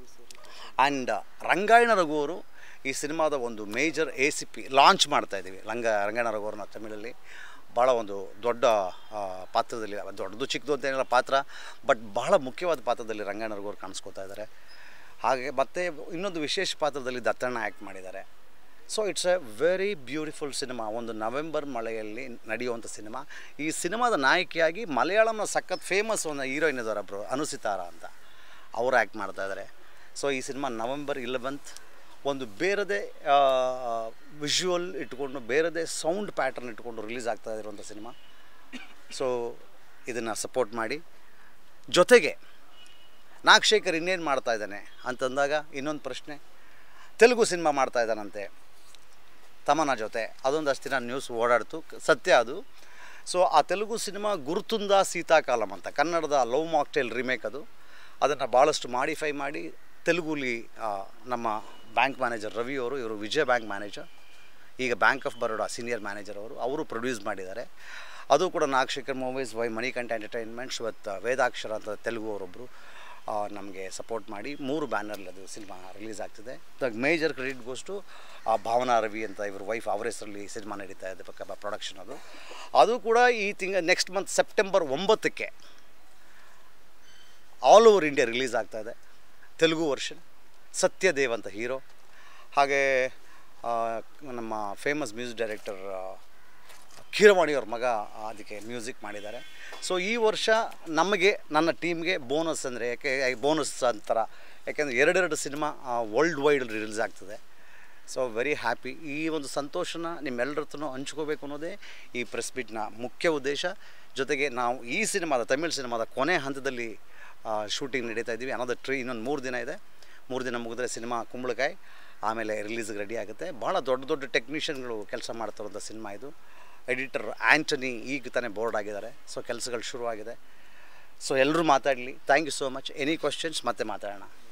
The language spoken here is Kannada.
ಆ್ಯಂಡ್ ರಂಗಾಯಣ ರಘು ಅವರು ಈ ಸಿನಿಮಾದ ಒಂದು major A C P launch ಮಾಡ್ತಾ ಇದ್ದೀವಿ ರಂಗ ರಂಗಾಯಣ ರಘು ಅವ್ರನ್ನ ತಮಿಳಲ್ಲಿ ಭಾಳ ಒಂದು ದೊಡ್ಡ ಆ, ಪಾತ್ರದಲ್ಲಿ ದೊಡ್ಡದು ಚಿಕ್ಕದು ಅಂತ ಏನಿಲ್ಲ ಪಾತ್ರ ಬಟ್ ಬಹಳ ಮುಖ್ಯವಾದ ಪಾತ್ರದಲ್ಲಿ ರಂಗಾಯಣ ರಘು ಅವ್ರು ಕಾಣಿಸ್ಕೋತಾ ಇದ್ದಾರೆ ಹಾಗೆ ಮತ್ತು ಇನ್ನೊಂದು ವಿಶೇಷ ಪಾತ್ರದಲ್ಲಿ ದತ್ತಣ್ಣ ಆ್ಯಕ್ಟ್ ಮಾಡಿದ್ದಾರೆ so it's a very beautiful cinema ಒಂದು ನವೆಂಬರ್ ಮಳೆಯಲ್ಲಿ ನಡೆಯುವಂಥ ಸಿನಿಮಾ ಈ ಸಿನಿಮಾದ ನಾಯಕಿಯಾಗಿ ಮಲಯಾಳಂನ ಸಖತ್ ಫೇಮಸ್ ಒಂದು ಹೀರೋಯಿನ್ ಇದ್ದಾರೆ ಒಬ್ಬರು ಅನುಸಿತಾರ ಅಂತ ಅವರು ಆ್ಯಕ್ಟ್ ಮಾಡ್ತಾ ಇದ್ದಾರೆ ಸೊ ಈ ಸಿನಿಮಾ ನವೆಂಬರ್ ಇಲೆವೆಂತ್ ಒಂದು ಬೇರೆದೇ ವಿಜುವಲ್ ಇಟ್ಕೊಂಡು ಬೇರೆದೇ ಸೌಂಡ್ ಪ್ಯಾಟರ್ನ್ ಇಟ್ಕೊಂಡು ರಿಲೀಸ್ ಆಗ್ತಾ ಇರುವಂಥ ಸಿನಿಮಾ ಸೊ ಇದನ್ನು ಸಪೋರ್ಟ್ ಮಾಡಿ ಜೊತೆಗೆ ನಾಗಶೇಖರ್ ಇನ್ನೇನು ಮಾಡ್ತಾ ಇದ್ದಾನೆ ಅಂತಂದಾಗ ಇನ್ನೊಂದು ಪ್ರಶ್ನೆ ತೆಲುಗು ಸಿನಿಮಾ ಮಾಡ್ತಾ ಇದ್ದಾನಂತೆ ತಮನ ಜೊತೆ ಅದೊಂದಷ್ಟು ದಿನ ನ್ಯೂಸ್ ಓಡಾಡ್ತು ಕ- ಸತ್ಯ ಅದು ಸೊ ಆ ತೆಲುಗು ಸಿನಿಮಾ ಗುರುತುಂದ ಸೀತಾಕಾಲಂ ಅಂತ ಕನ್ನಡದ ಲವ್ ಮಾಕ್ಟೇಲ್ ರಿಮೇಕ್ ಅದು ಅದನ್ನು ಭಾಳಷ್ಟು ಮಾಡಿಫೈ ಮಾಡಿ ತೆಲುಗುಲಿ ಆ, ನಮ್ಮ ಬ್ಯಾಂಕ್ ಮ್ಯಾನೇಜರ್ ರವಿ ಅವರು ಇವರು ವಿಜಯ ಬ್ಯಾಂಕ್ ಮ್ಯಾನೇಜರ್ ಈಗ bank of Baroda senior manager ಅವರು ಅವರು ಪ್ರೊಡ್ಯೂಸ್ ಮಾಡಿದ್ದಾರೆ ಅದು ಕೂಡ Nagashekar movies Y Manikanta entertainments ಇವತ್ತು ವೇದಾಕ್ಷರ ಅಂತ ತೆಲುಗು ಅವರೊಬ್ಬರು ನಮಗೆ ಸಪೋರ್ಟ್ ಮಾಡಿ ಮೂರು ಬ್ಯಾನರ್ಲಿ ಅದು ಸಿನಿಮಾ ರಿಲೀಸ್ ಆಗ್ತಿದೆ the major credit goes to Bhavana Ravi ಅಂತ ಇವ್ರ ವೈಫ್ ಅವರ ಹೆಸರಲ್ಲಿ ಸಿನಿಮಾ ನಡೀತಾ ಇದೆ ಪಕ್ಕ ಪ್ರೊಡಕ್ಷನ್ ಅದು ಅದು ಕೂಡ ಈ ತಿಂಗ ನೆಕ್ಸ್ಟ್ ಮಂತ್ ಸೆಪ್ಟೆಂಬರ್ ಒಂಬತ್ತಕ್ಕೆ ಆಲ್ ಓವರ್ ಇಂಡಿಯಾ ರಿಲೀಸ್ ಆಗ್ತಾ ಇದೆ ತೆಲುಗು ವರ್ಷನ್ ಸತ್ಯದೇವ್ ಅಂತ ಹೀರೋ ಹಾಗೆ ಆ, ನಮ್ಮ ಫೇಮಸ್ ಮ್ಯೂಸಿಕ್ ಡೈರೆಕ್ಟರ್ ಕೀರವಾಣಿ ಅವ್ರ ಮಗ ಅದಕ್ಕೆ ಮ್ಯೂಸಿಕ್ ಮಾಡಿದ್ದಾರೆ ಸೊ ಈ ವರ್ಷ ನಮಗೆ ನನ್ನ ಟೀಮ್ಗೆ ಬೋನಸ್ ಅಂದರೆ ಯಾಕೆ ಬೋನಸ್ ಅಂತರ ಯಾಕೆಂದರೆ ಎರಡೆರಡು ಸಿನಿಮಾ ವರ್ಲ್ಡ್ ವೈಡ್ ರಿಲೀಸ್ ಆಗ್ತದೆ ಸೊ ವೆರಿ ಹ್ಯಾಪಿ ಈ ಒಂದು ಸಂತೋಷನ ನಿಮ್ಮೆಲ್ಲರ ಹತ್ರನೂ ಹಂಚ್ಕೋಬೇಕು ಅನ್ನೋದೇ ಈ ಪ್ರೆಸ್ ಮೀಟ್ನ ಮುಖ್ಯ ಉದ್ದೇಶ ಜೊತೆಗೆ ನಾವು ಈ ಸಿನಿಮಾದ ತಮಿಳ್ ಸಿನಿಮಾದ ಕೊನೆ ಹಂತದಲ್ಲಿ ಶೂಟಿಂಗ್ ನಡೀತಾ ಇದ್ದೀವಿ ಅನ್ನೋದು ಟ್ರೀ ಇನ್ನೊಂದು ಮೂರು ದಿನ ಇದೆ ಮೂರು ದಿನ ಮುಗಿದ್ರೆ ಸಿನಿಮಾ ಕುಂಬಳಕಾಯಿ ಆಮೇಲೆ ರಿಲೀಸ್ಗೆ ರೆಡಿ ಆಗುತ್ತೆ ಭಾಳ ದೊಡ್ಡ ದೊಡ್ಡ ಟೆಕ್ನಿಷಿಯನ್ಗಳು ಕೆಲಸ ಮಾಡ್ತಿರೋಂಥ ಸಿನಿಮಾ ಇದು ಎಡಿಟರ್ ಆ್ಯಂಟನಿ ಈಗ ತಾನೇ ಬೋರ್ಡ್ ಆಗಿದ್ದಾರೆ ಸೊ ಕೆಲಸಗಳು ಶುರುವಾಗಿದೆ ಸೊ ಎಲ್ಲರೂ ಮಾತಾಡಲಿ thank you so much any questions ಮತ್ತೆ ಮಾತಾಡೋಣ